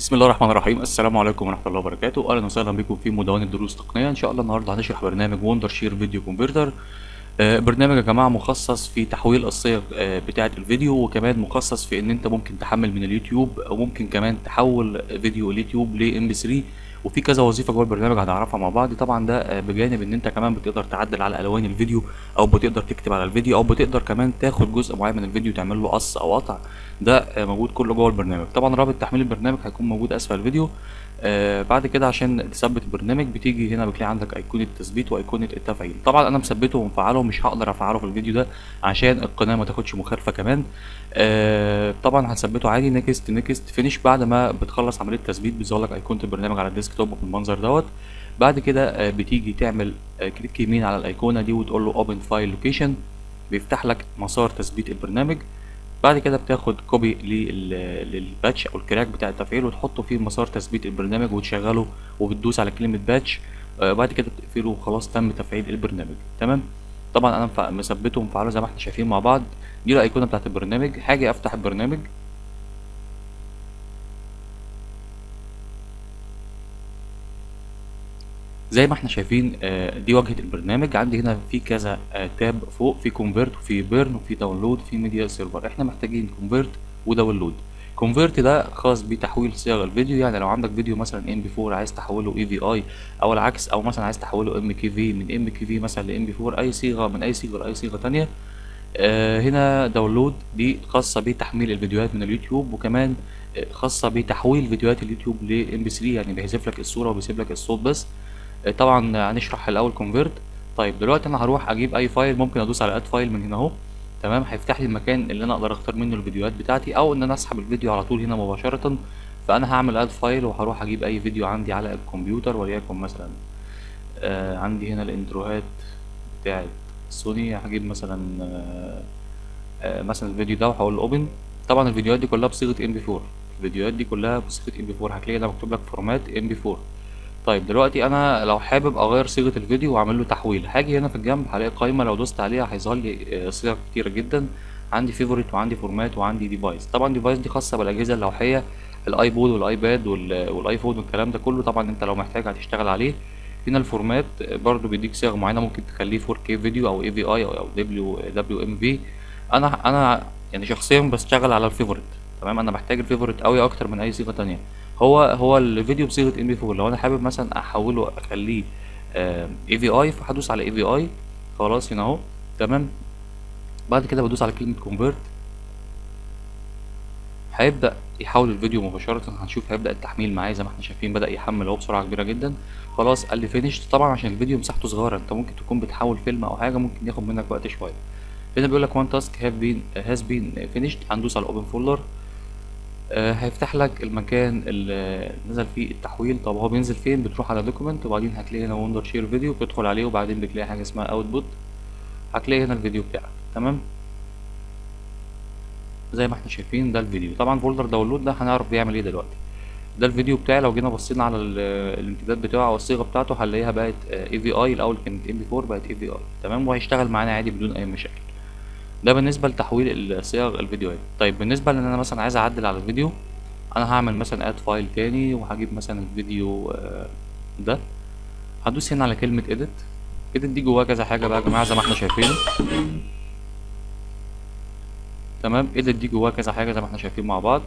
بسم الله الرحمن الرحيم السلام عليكم ورحمه الله وبركاته اهلا وسهلا بكم في مدونه دروس تقنيه ان شاء الله النهارده هنشرح برنامج وندر شير فيديو كونفرتر آه، برنامج يا جماعه مخصص في تحويل الصيغ آه، بتاعه الفيديو وكمان مخصص في ان انت ممكن تحمل من اليوتيوب او ممكن كمان تحول فيديو اليوتيوب ل ام بي 3 وفي كذا وظيفه جوه البرنامج هنعرفها مع بعض طبعا ده آه، بجانب ان انت كمان بتقدر تعدل على الوان الفيديو او بتقدر تكتب على الفيديو او بتقدر كمان تاخد جزء معين من الفيديو تعمل له قص او قطع ده آه، موجود كله جوه البرنامج طبعا رابط تحميل البرنامج هيكون موجود اسفل الفيديو آه بعد كده عشان تثبت البرنامج بتيجي هنا بتلاقي عندك ايقونه التثبيت وايقونه التفعيل طبعا انا مثبته ومفعله مش هقدر افعله في الفيديو ده عشان القناه ما تاخدش مخالفه كمان آه طبعا هنثبته عادي نكست نكست فينيش بعد ما بتخلص عمليه التثبيت بيظهر لك ايقونه البرنامج على الديسك توب بالمنظر دوت بعد كده آه بتيجي تعمل آه كليك يمين على الايقونه دي وتقول له اوبن فايل لوكيشن بيفتح لك مسار تثبيت البرنامج بعد كده بتاخد كوبي لل- للباتش او الكراك بتاع التفعيل وتحطه في مسار تثبيت البرنامج وتشغله وبتدوس على كلمة باتش آه، بعد كده بتقفله وخلاص تم تفعيل البرنامج تمام طبعا انا مف- مثبته ومفعله زي ما احنا شايفين مع بعض دي الايقونه بتاعت البرنامج حاجه افتح البرنامج زي ما احنا شايفين آه، دي واجهة البرنامج عندي هنا في كذا آه، تاب فوق في كونفرت وفي بيرن وفي داونلود في ميديا سيرفر احنا محتاجين كونفرت وداونلود كونفرت ده خاص بتحويل صيغ الفيديو يعني لو عندك فيديو مثلا ام بي 4 عايز تحوله اي في اي او العكس او مثلا عايز تحوله ام كي في من ام كي في مثلا لام بي 4 اي صيغه من اي صيغه لاي صيغه تانية آه، هنا داونلود دي خاصة بتحميل الفيديوهات من اليوتيوب وكمان آه، خاصة بتحويل فيديوهات اليوتيوب ل ام بي 3 يعني بيحذف لك الصورة وبيسيب لك الصوت بس آه، طبعا آه، هنشرح الاول كونفرت طيب دلوقتي انا هروح اجيب اي فايل ممكن ادوس على اد فايل من هنا اهو تمام هيفتح لي المكان اللي انا اقدر اختار منه الفيديوهات بتاعتي او ان انا اسحب الفيديو على طول هنا مباشرة فانا هعمل اد فايل وهروح اجيب اي فيديو عندي على الكمبيوتر وليكن مثلا آه عندي هنا الانتروهات بتاعت سوني هجيب مثلا آه آه مثلا الفيديو ده وهقول له اوبن طبعا الفيديوهات دي كلها بصيغه ام بي 4 الفيديوهات دي كلها بصيغه ام بي 4 هتلاقي ده مكتوب لك فورمات ام بي 4 طيب دلوقتي انا لو حابب اغير صيغه الفيديو واعمل له تحويل هاجي هنا في الجنب هلاقي قائمه لو دوست عليها هيظهر لي آه، صيغ كتيره جدا عندي فيفوريت وعندي فورمات وعندي ديفايس طبعا ديفايس دي خاصه بالاجهزه اللوحيه الايبود والايباد وال- والايفون والكلام ده كله طبعا انت لو محتاج هتشتغل عليه هنا الفورمات برضو بيديك صيغ معينه ممكن تخليه 4K فيديو او اي في اي او دبليو دبليو ام في انا انا يعني شخصيا بشتغل على الفيفوريت تمام انا محتاج الفيفوريت قوي اكتر من اي صيغه تانية هو هو الفيديو بصيغه ام بي 4 لو انا حابب مثلا احوله اخليه اي في اي فهدوس على اي في اي خلاص هنا اهو تمام بعد كده بدوس على كلمه كونفرت هيبدأ يحول الفيديو مباشرة هنشوف هيبدأ التحميل معايا زي ما احنا شايفين بدأ يحمل اهو بسرعة كبيرة جدا خلاص قال لي فينيش طبعا عشان الفيديو مساحته صغيرة انت ممكن تكون بتحول فيلم او حاجة ممكن ياخد منك وقت شوية هنا بيقول لك one task have been has been finished هندوس على open folder آه هيفتح لك المكان اللي نزل فيه التحويل طب هو بينزل فين بتروح على دوكيمنت وبعدين هتلاقي هنا وندر شير فيديو بتدخل عليه وبعدين بتلاقي حاجة اسمها اوتبوت هتلاقي هنا الفيديو بتاعك تمام زي ما احنا شايفين ده الفيديو طبعا فولدر داونلود ده هنعرف بيعمل ايه دلوقتي ده الفيديو بتاعي لو جينا بصينا على ال- الامتداد بتاعه او الصيغه بتاعته هنلاقيها بقت اي في اي الاول كانت ام بي 4 بقت اي في اي تمام وهيشتغل معانا عادي بدون اي مشاكل ده بالنسبه لتحويل الصيغ الفيديوهات طيب بالنسبه لان انا مثلا عايز اعدل على الفيديو انا هعمل مثلا اد فايل تاني وهجيب مثلا الفيديو آه، ده هدوس هنا على كلمه اديت اديت دي جواها كذا حاجه بقى يا جماعه زي ما احنا شايفين تمام اديت دي جواها كذا حاجه زي ما احنا شايفين مع بعض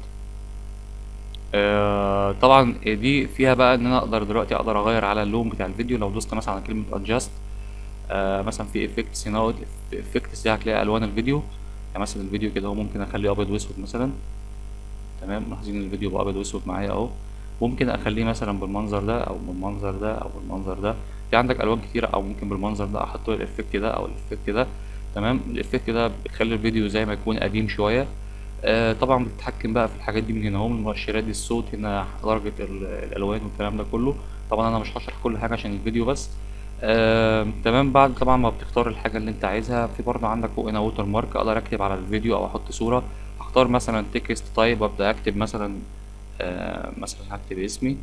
آه طبعا دي فيها بقى ان انا اقدر دلوقتي اقدر اغير على اللون بتاع الفيديو لو دوست مثلا على كلمه adjust آه مثلا في افكتس هنا اهوت، في افكتس دي هتلاقي الوان الفيديو يعني مثلا الفيديو كده اهو ممكن اخليه ابيض واسود مثلا تمام ملاحظين ان الفيديو بقى ابيض واسود معايا اهو ممكن اخليه مثلا بالمنظر ده او بالمنظر ده او بالمنظر ده في عندك الوان كتيره او ممكن بالمنظر ده احط له الافكت ده او الافكت ده تمام الافكت ده بيخلي الفيديو زي ما يكون قديم شويه آه طبعا بتتحكم بقى في الحاجات دي من هنا اهو من المؤشرات دي الصوت هنا درجه ال- الالوان والكلام ده كله طبعا انا مش هشرح كل حاجه عشان الفيديو بس آه تمام بعد طبعا ما بتختار الحاجه اللي انت عايزها في برضه عندك فوق هنا ووتر مارك اقدر اكتب على الفيديو او احط صوره هختار مثلا تكست تايب وابدا اكتب مثلا آه مثلا هكتب اسمي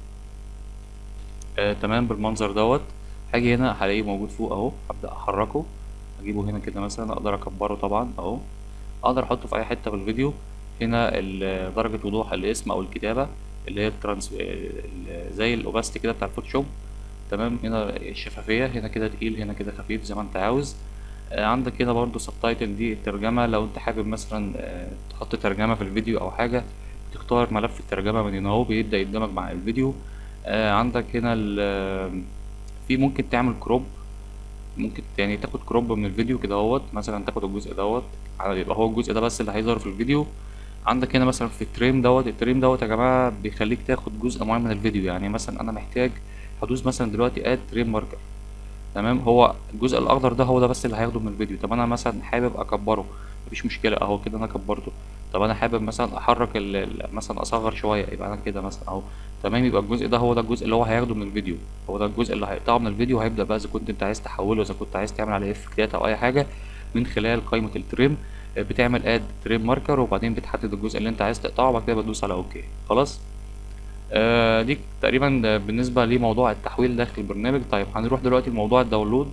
آه تمام بالمنظر دوت هاجي هنا هلاقيه موجود فوق اهو هبدا احركه اجيبه هنا كده مثلا اقدر اكبره طبعا اهو اقدر احطه في اي حته في الفيديو هنا ال- درجه وضوح الاسم او الكتابه اللي هي الترانس ال- زي الاوباستي كده بتاع الفوتوشوب تمام هنا الشفافية هنا كده تقيل هنا كده خفيف زي ما انت عاوز آه، عندك هنا برضو سبتايتل دي الترجمة لو انت حابب مثلا آه، تحط ترجمة في الفيديو او حاجة تختار ملف الترجمة من هنا اهو بيبدأ يدمج مع الفيديو آه، عندك هنا ال- في ممكن تعمل كروب ممكن يعني تاخد كروب من الفيديو كده اهوت مثلا تاخد الجزء دوت على- يبقى هو الجزء ده بس اللي هيظهر في الفيديو عندك هنا مثلا في التريم دوت التريم دوت يا جماعة بيخليك تاخد جزء معين من الفيديو يعني مثلا انا محتاج هدوس مثلا دلوقتي اد تريم ماركر تمام هو الجزء الاخضر ده هو ده بس اللي هياخده من الفيديو طب انا مثلا حابب اكبره مفيش مشكله اهو كده انا كبرته طب انا حابب مثلا احرك ال- ال- مثلا اصغر شويه يبقى انا كده مثلا اهو تمام يبقى الجزء ده هو ده الجزء اللي هو هياخده من الفيديو هو ده الجزء اللي هيقطعه من الفيديو هيبدا بقى اذا كنت انت عايز تحوله اذا كنت عايز تعمل عليه افكتات او اي حاجه من خلال قائمه التريم آه، بتعمل اد تريم ماركر وبعدين بتحدد الجزء اللي انت عايز تقطعه وبعد كده بتدوس على اوكي خلاص آه، دي تقريبا ده بالنسبة لموضوع التحويل داخل البرنامج طيب هنروح دلوقتي لموضوع الداونلود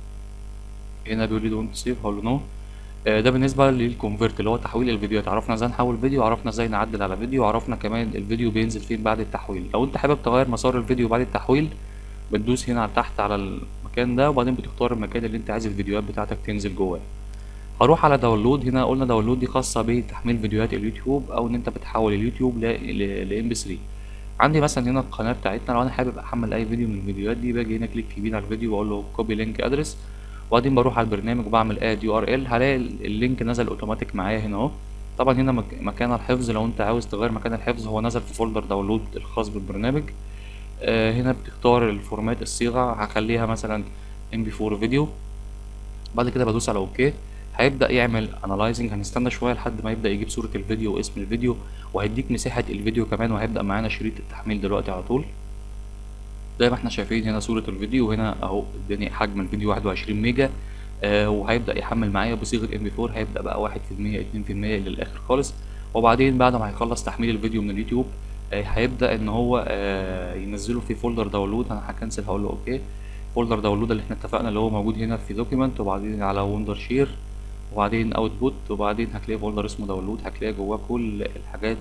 هنا بيقول لي دونت سيف هقول له نو ده بالنسبة للكونفرت اللي هو تحويل الفيديوهات عرفنا ازاي نحول فيديو عرفنا ازاي نعدل على فيديو عرفنا كمان الفيديو بينزل فين بعد التحويل لو انت حابب تغير مسار الفيديو بعد التحويل بتدوس هنا على تحت على المكان ده وبعدين بتختار المكان اللي انت عايز الفيديوهات بتاعتك تنزل جواه هروح على داونلود هنا قلنا داونلود دي خاصة بتحميل فيديوهات اليوتيوب او ان انت بتحول اليوتيوب ل ام بي 3 عندي مثلا هنا القناة بتاعتنا لو انا حابب احمل اي فيديو من الفيديوهات دي باجي هنا كليك يمين على الفيديو واقول له كوبي لينك ادرس وبعدين بروح على البرنامج وبعمل اد يو ار ال هلاقي اللينك نزل اوتوماتيك معايا هنا اهو طبعا هنا مك- مكان الحفظ لو انت عاوز تغير مكان الحفظ هو نزل في فولدر داونلود الخاص بالبرنامج آه هنا بتختار الفورمات الصيغة هخليها مثلا ام بي 4 فيديو بعد كده بدوس على اوكي هيبدأ يعمل انالايزنج هنستنى شوية لحد ما يبدأ يجيب صورة الفيديو واسم الفيديو وهيديك مساحة الفيديو كمان وهيبدأ معانا شريط التحميل دلوقتي على طول زي ما احنا شايفين هنا صورة الفيديو وهنا اهو اداني حجم الفيديو 21 ميجا آه وهيبدأ يحمل معايا بصيغة ام بي 4 هيبدأ بقى 1% 2% للآخر خالص وبعدين بعد ما هيخلص تحميل الفيديو من اليوتيوب آه هيبدأ ان هو آه ينزله في فولدر داونلود انا هكنسل هقول له اوكي فولدر داونلود اللي احنا اتفقنا اللي هو موجود هنا في دوكيمنت وبعدين على وندر شير وبعدين اوتبوت وبعدين هتلاقي فولدر اسمه داونلود هتلاقي جواه كل الحاجات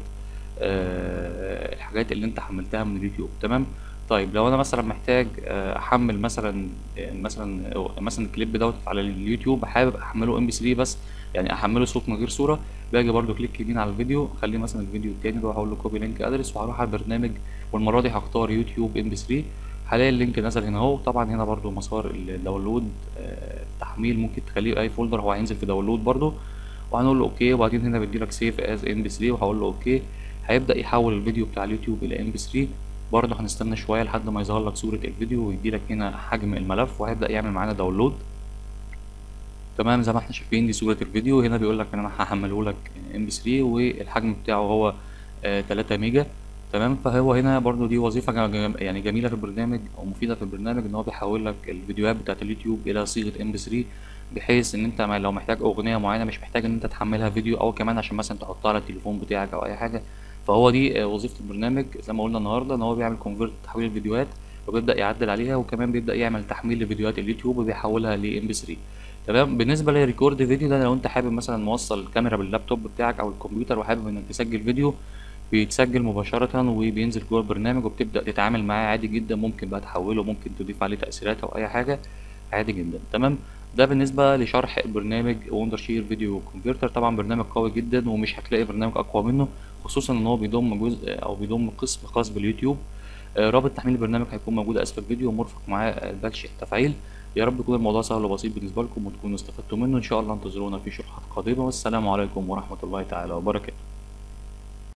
آه، الحاجات اللي انت حملتها من اليوتيوب تمام طيب لو انا مثلا محتاج آه، احمل مثلا آه، مثلا أو مثلا الكليب دوت على اليوتيوب حابب احمله ام بي 3 بس يعني احمله صوت من غير صوره باجي برضو كليك يمين على الفيديو اخليه مثلا الفيديو التاني ده هقول له كوبي لينك ادرس وهروح على البرنامج والمره دي هختار يوتيوب ام بي 3 هلاقي اللينك نزل هنا اهو طبعا هنا برضو مسار الداونلود آه، التحميل ممكن تخليه اي فولدر هو هينزل في داونلود برضو وهنقول له اوكي وبعدين هنا بيديلك سيف از ام بي 3 وهقول له اوكي هيبدأ يحول الفيديو بتاع اليوتيوب الى ام بي 3 برضه هنستنى شويه لحد ما يظهر لك صوره الفيديو ويديلك هنا حجم الملف وهيبدأ يعمل معانا داونلود تمام زي ما احنا شايفين دي صورة الفيديو هنا بيقول لك ان انا هحمله لك ام بي 3 والحجم بتاعه هو آه 3 ميجا تمام فهو هنا برضو دي وظيفة جم- جم- يعني جميلة في البرنامج او مفيدة في البرنامج ان هو بيحول لك الفيديوهات بتاعت اليوتيوب الى صيغة ام بي 3 بحيث ان انت ما- لو محتاج اغنية معينة مش محتاج ان انت تحملها فيديو او كمان عشان مثلا تحطها على التليفون بتاعك او اي حاجة فهو دي آه، وظيفة البرنامج زي ما قلنا النهاردة ان هو بيعمل كونفرت تحويل الفيديوهات وبيبدأ يعدل عليها وكمان بيبدأ يعمل تحميل لفيديوهات اليوتيوب وبيحولها ل ام بي 3 تمام بالنسبه لريكورد فيديو ده لو انت حابب مثلا موصل الكاميرا باللابتوب بتاعك او الكمبيوتر وحابب انك تسجل فيديو بيتسجل مباشرة وبينزل جوه البرنامج وبتبدأ تتعامل معاه عادي جدا ممكن بقى تحوله ممكن تضيف عليه تأثيرات أو أي حاجة عادي جدا تمام ده بالنسبة لشرح برنامج وندر شير فيديو كونفرتر طبعا برنامج قوي جدا ومش هتلاقي برنامج أقوى منه خصوصا إن هو بيضم جزء أو بيضم قسم خاص باليوتيوب آه، رابط تحميل البرنامج هيكون موجود اسفل الفيديو ومرفق معاه آه، باتش التفعيل يا رب يكون الموضوع سهل وبسيط بالنسبه لكم وتكونوا استفدتوا منه ان شاء الله انتظرونا في شروحات قادمه والسلام عليكم ورحمه الله تعالى وبركاته